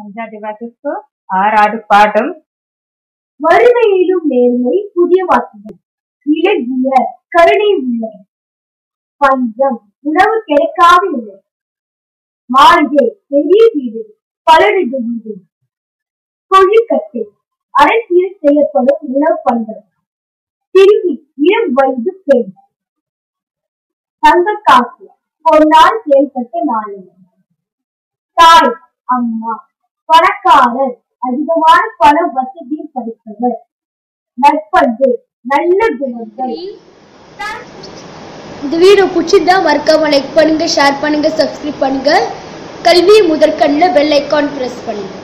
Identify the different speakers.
Speaker 1: அஞ்சாவது வகுப்பு ஆறாவது பாடம்
Speaker 2: வருகையிலும் நேர்மை புதிய வாக்குகள் இலகிய கருணை உள்ளது பஞ்சம் உணவு கிடைக்காத இல்லை மாளிகை பெரிய வீடு பலரது வீடு கொழுக்கட்டை அரசியல் செய்யப்படும் உணவு பண்பு திரும்பி இளம் வயது பெண் தங்க காசு பொன்னால் செயல்பட்ட நாளை தாய் அம்மா பணக்காரர் அதிகமான பண வசதியில் படித்தவர் நற்பண்பு நல்ல குணங்கள்
Speaker 3: இந்த வீடியோ பிடிச்சிருந்தா மறக்காம லைக் பண்ணுங்க ஷேர் பண்ணுங்க சப்ஸ்கிரைப் பண்ணுங்க கல்வி முதற்கண்ணில் பெல் ஐக்கான் பிரஸ் பண்ணுங்க